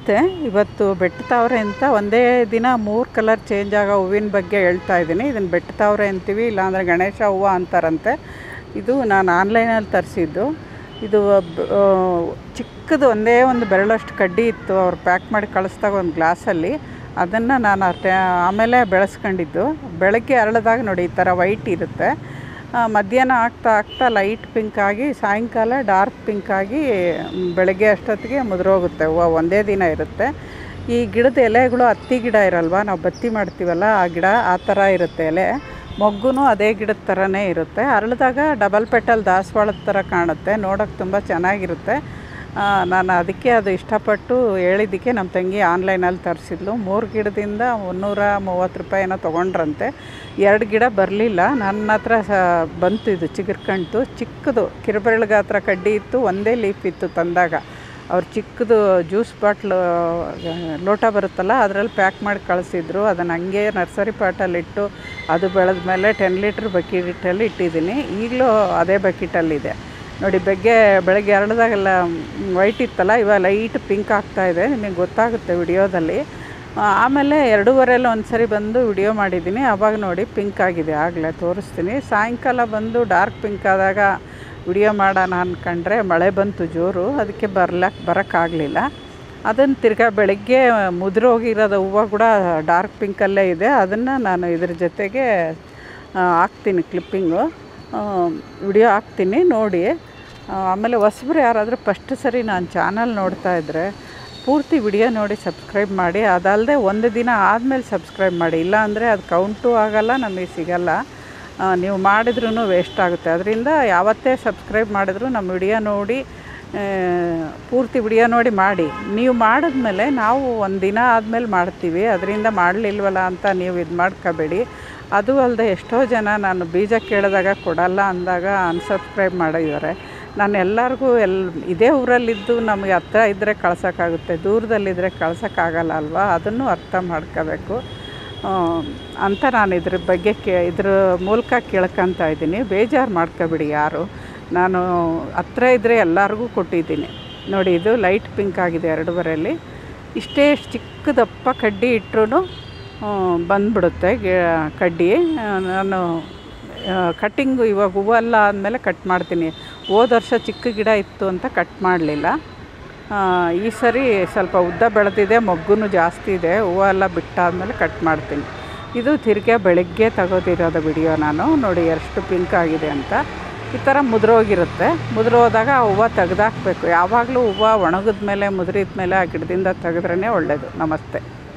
ನಮಸ್ತೆ ಇವತ್ತು ಬೆಟ್ಟತಾವ್ರೆ ಅಂತ ಒಂದೇ ದಿನ ಮೂರು ಕಲರ್ ಚೇಂಜ್ ಆಗೋ ಹೂವಿನ ಬಗ್ಗೆ ಹೇಳ್ತಾ ಇದ್ದೀನಿ ಇದನ್ನು ಬೆಟ್ಟತಾವ್ರೆ ಅಂತೀವಿ ಇಲ್ಲಾಂದರೆ ಗಣೇಶ ಹೂವು ಅಂತಾರಂತೆ ಇದು ನಾನು ಆನ್ಲೈನಲ್ಲಿ ತರಿಸಿದ್ದು ಇದು ಬ- ಆ, ಚಿಕ್ಕದು ಒಂದೇ ಒಂದು ಬೆರಳಷ್ಟು ಕಡ್ಡಿ ಇತ್ತು ಅವ್ರು ಪ್ಯಾಕ್ ಮಾಡಿ ಕಳಿಸ್ದಾಗ ಒಂದು ಗ್ಲಾಸಲ್ಲಿ ಅದನ್ನು ನಾನು ಆ ಟೆ- ಆಮೇಲೆ ಬೆಳೆಸ್ಕೊಂಡಿದ್ದು ಬೆಳಗ್ಗೆ ಅರಳಿದಾಗ ನೋಡಿ ಈ ಥರ ವೈಟ್ ಇರುತ್ತೆ ಆ, ಮಧ್ಯಾಹ್ನ ಆಗ್ತಾ ಆಗ್ತಾ ಲೈಟ್ ಪಿಂಕ್ ಆಗಿ ಸಾಯಂಕಾಲ ಡಾರ್ಕ್ ಪಿಂಕ್ ಆಗಿ ಮ್, ಬೆಳಗ್ಗೆ ಅಷ್ಟೊತ್ತಿಗೆ ಮುದುರೋಗುತ್ತೆ ಹೂವು ಒಂದೇ ದಿನ ಇರುತ್ತೆ ಈ ಗಿಡದ ಎಲೆಗಳು ಹತ್ತಿ ಗಿಡ ಇರಲ್ವಾ ನಾವು ಬತ್ತಿ ಮಾಡ್ತೀವಲ್ಲ ಆ ಗಿಡ ಆ ಥರ ಇರುತ್ತೆ ಎಲೆ ಮೊಗ್ಗು ಅದೇ ಗಿಡದ ಥರನೇ ಇರುತ್ತೆ ಅರಳಿದಾಗ ಡಬಲ್ ಪೆಟಲ್ ದಾಸವಾಳದ ಥರ ಕಾಣುತ್ತೆ ನೋಡೋಕೆ ತುಂಬ ಚೆನ್ನಾಗಿರುತ್ತೆ ಆ, ನಾನು ಅದಕ್ಕೆ ಅದು ಇಷ್ಟಪಟ್ಟು ಹೇಳಿದ್ದಕ್ಕೆ ನಮ್ಮ ತಂಗಿ ಆನ್ಲೈನಲ್ಲಿ ತರಿಸಿದ್ಲು ಮೂರು ಗಿಡದಿಂದ ಮುನ್ನೂರ ಮೂವತ್ತು ರೂಪಾಯಿ ಏನೋ ತೊಗೊಂಡ್ರಂತೆ ಎರಡು ಗಿಡ ಬರಲಿಲ್ಲ ನನ್ನ ಹತ್ರ ಸ ಬಂತು ಇದು ಚಿಗುರ್ಕಂತು ಚಿಕ್ಕದು ಕಿರುಬೆರಳು ಗಾತ್ರ ಕಡ್ಡಿ ಇತ್ತು ಒಂದೇ ಲೀಫ್ ಇತ್ತು ತಂದಾಗ ಅವ್ರು ಚಿಕ್ಕದು ಜ್ಯೂಸ್ ಬಾಟ್ಲು ಲೋಟ ಬರುತ್ತಲ್ಲ ಅದರಲ್ಲಿ ಪ್ಯಾಕ್ ಮಾಡಿ ಕಳಿಸಿದ್ರು ಅದನ್ನು ಹಂಗೆ ನರ್ಸರಿ ಪಾಟಲ್ಲಿಟ್ಟು ಅದು ಬೆಳೆದ ಮೇಲೆ ಟೆನ್ ಲೀಟ್ರ್ ಬಕೆಟಲ್ಲಿ ಇಟ್ಟಿದ್ದೀನಿ ಈಗಲೂ ಅದೇ ಬಕೆಟಲ್ಲಿದೆ ನೋಡಿ ಬೆಗ್ಗೆ ಬೆಳಗ್ಗೆ ಎರಡ್ದಾಗೆಲ್ಲ ವೈಟ್ ಇತ್ತಲ್ಲ ಇವಾಗ ಲೈಟ್ ಪಿಂಕ್ ಆಗ್ತಾ ಇದೆ ನಿಮಗೆ ಗೊತ್ತಾಗುತ್ತೆ ವಿಡಿಯೋದಲ್ಲಿ ಆ, ಆಮೇಲೆ ಎರಡೂವರೆಲ್ಲ ಒಂದು ಸರಿ ಬಂದು ವಿಡಿಯೋ ಮಾಡಿದ್ದೀನಿ ಆವಾಗ ನೋಡಿ ಪಿಂಕ್ ಆಗಿದೆ ಆಗಲೇ ತೋರಿಸ್ತೀನಿ ಸಾಯಂಕಾಲ ಬಂದು ಡಾರ್ಕ್ ಪಿಂಕ್ ಆದಾಗ ವಿಡಿಯೋ ಮಾಡೋಣ ಅಂದ್ಕೊಂಡ್ರೆ ಮಳೆ ಬಂತು ಜೋರು ಅದಕ್ಕೆ ಬರ್ಲಕ್ಕೆ ಬರೋಕ್ಕಾಗಲಿಲ್ಲ ಅದನ್ನು ತಿರ್ಗಾ ಬೆಳಗ್ಗೆ ಮುದುರೋಗಿರೋದು ಹೂವು ಕೂಡ ಡಾರ್ಕ್ ಪಿಂಕಲ್ಲೇ ಇದೆ ಅದನ್ನು ನಾನು ಇದ್ರ ಜೊತೆಗೆ ಆ, ಹಾಕ್ತೀನಿ ಕ್ಲಿಪ್ಪಿಂಗು ವಿಡಿಯೋ ಹಾಕ್ತೀನಿ ನೋಡಿ ಆ, ಆಮೇಲೆ ಹೊಸಬ್ರು ಯಾರಾದರೂ ಫಸ್ಟ್ ಸರಿ ನಾನು ಚಾನಲ್ ನೋಡ್ತಾ ಇದ್ದರೆ ಪೂರ್ತಿ ವಿಡಿಯೋ ನೋಡಿ ಸಬ್ಸ್ಕ್ರೈಬ್ ಮಾಡಿ ಅದಲ್ಲದೆ ಒಂದು ದಿನ ಆದಮೇಲೆ ಸಬ್ಸ್ಕ್ರೈಬ್ ಮಾಡಿ ಇಲ್ಲ ಅಂದರೆ ಅದು ಕೌಂಟು ಆಗಲ್ಲ ನಮಗೆ ಸಿಗಲ್ಲ ಆ, ನೀವು ಮಾಡಿದ್ರೂ ವೇಸ್ಟ್ ಆಗುತ್ತೆ ಅದರಿಂದ ಯಾವತ್ತೇ ಸಬ್ಸ್ಕ್ರೈಬ್ ಮಾಡಿದ್ರು ನಮ್ಮ ವಿಡಿಯೋ ನೋಡಿ ಆ, ಪೂರ್ತಿ ವಿಡಿಯೋ ನೋಡಿ ಮಾಡಿ ನೀವು ಮಾಡಿದ್ಮೇಲೆ ನಾವು ಒಂದು ದಿನ ಆದಮೇಲೆ ಮಾಡ್ತೀವಿ ಅದರಿಂದ ಮಾಡಲಿಲ್ವಲ್ಲ ಅಂತ ನೀವು ಇದು ಮಾಡ್ಕೋಬೇಡಿ ಅದು ಅಲ್ಲದೆ ಎಷ್ಟೋ ಜನ ನಾನು ಬೀಜ ಕೇಳಿದಾಗ ಕೊಡಲ್ಲ ಅಂದಾಗ ಅನ್ಸಬ್ಸ್ಕ್ರೈಬ್ ಮಾಡಿದ್ದಾರೆ ನಾನು ಎಲ್ಲರಿಗೂ ಎಲ್ ಇದೇ ಊರಲ್ಲಿದ್ದು ನಮಗೆ ಹತ್ರ ಇದ್ದರೆ ಕಳ್ಸೋಕ್ಕಾಗುತ್ತೆ ದೂರದಲ್ಲಿದ್ದರೆ ಕಳ್ಸೋಕ್ಕಾಗಲ್ಲ ಅಲ್ವಾ ಅದನ್ನು ಅರ್ಥ ಮಾಡ್ಕೋಬೇಕು ಆ, ಅಂತ ನಾನು ಇದ್ರ ಬಗ್ಗೆ ಕೇ ಇದ್ರ ಮೂಲಕ ಕೇಳ್ಕೊತಾ ಇದ್ದೀನಿ ಬೇಜಾರು ಮಾಡ್ಕೋಬಿಡಿ ಯಾರು ನಾನು ಹತ್ರ ಇದ್ದರೆ ಎಲ್ಲರಿಗೂ ಕೊಟ್ಟಿದ್ದೀನಿ ನೋಡಿ ಇದು ಲೈಟ್ ಪಿಂಕ್ ಆಗಿದೆ ಎರಡೂವರೆಯಲ್ಲಿ ಇಷ್ಟೇ ಚಿಕ್ಕದಪ್ಪ ಕಡ್ಡಿ ಇಟ್ಟರು ಬಂದ್ಬಿಡುತ್ತೆ ಗಿ ಕಡ್ಡಿ ಆ, ನಾನು ಕಟ್ಟಿಂಗು ಇವಾಗ ಹೂವೆಲ್ಲ ಆದಮೇಲೆ ಕಟ್ ಮಾಡ್ತೀನಿ ಹೋದ ವರ್ಷ ಚಿಕ್ಕ ಗಿಡ ಇತ್ತು ಅಂತ ಕಟ್ ಮಾಡಲಿಲ್ಲ ಈ ಸರಿ ಸ್ವಲ್ಪ ಉದ್ದ ಬೆಳೆದಿದೆ ಮೊಗ್ಗು ಜಾಸ್ತಿ ಇದೆ ಹೂವು ಎಲ್ಲ ಬಿಟ್ಟಾದಮೇಲೆ ಕಟ್ ಮಾಡ್ತೀನಿ ಇದು ತಿರ್ಗಾ ಬೆಳಗ್ಗೆ ತೆಗೋದಿರೋದು ವಿಡಿಯೋ ನಾನು ನೋಡಿ ಎಷ್ಟು ಪಿಂಕ್ ಆಗಿದೆ ಅಂತ ಈ ಥರ ಮುದುರೋಗಿರುತ್ತೆ ಮುದುರೋದಾಗ ಆ ಹೂವು ತೆಗ್ದಾಕ್ಬೇಕು ಯಾವಾಗಲೂ ಹೂವು ಒಣಗಿದ ಮೇಲೆ ಮುದುರಿದ ಮೇಲೆ ಆ ಗಿಡದಿಂದ ತೆಗೆದ್ರೇ ಒಳ್ಳೆಯದು ನಮಸ್ತೆ